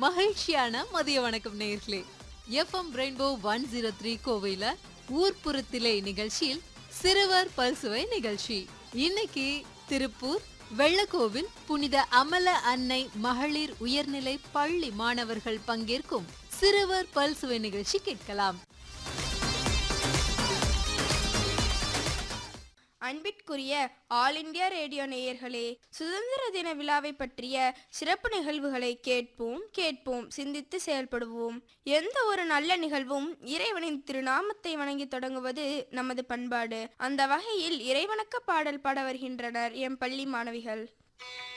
மகிழ்ச்சியான மதிய வணக்கம் நேர்களே FM rainbow one zero three கோவையில ஊர்ப்புறத்திலே நிகழ்ச்சியில் சிறுவர் பல்சுவை நிகழ்ச்சி இன்னைக்கு திருப்பூர் வெள்ளக்கோவில் புனித அமல அன்னை மகளிர் உயர்நிலை பள்ளி மாணவர்கள் பங்கேற்கும் சிறுவர் பல்சுவை நிகழ்ச்சி கேட்கலாம் அன்பிற்குரிய ஆல் இந்தியா ரேடியோ நேயர்களே சுதந்திர தின விழாவை பற்றிய சிறப்பு நிகழ்வுகளை கேட்போம் கேட்போம் சிந்தித்து செயல்படுவோம் எந்த ஒரு நல்ல நிகழ்வும் இறைவனின் திருநாமத்தை வணங்கி தொடங்குவது நமது பண்பாடு அந்த வகையில் இறைவணக்க பாடல் பாட வருகின்றனர் எம் பள்ளி மாணவிகள்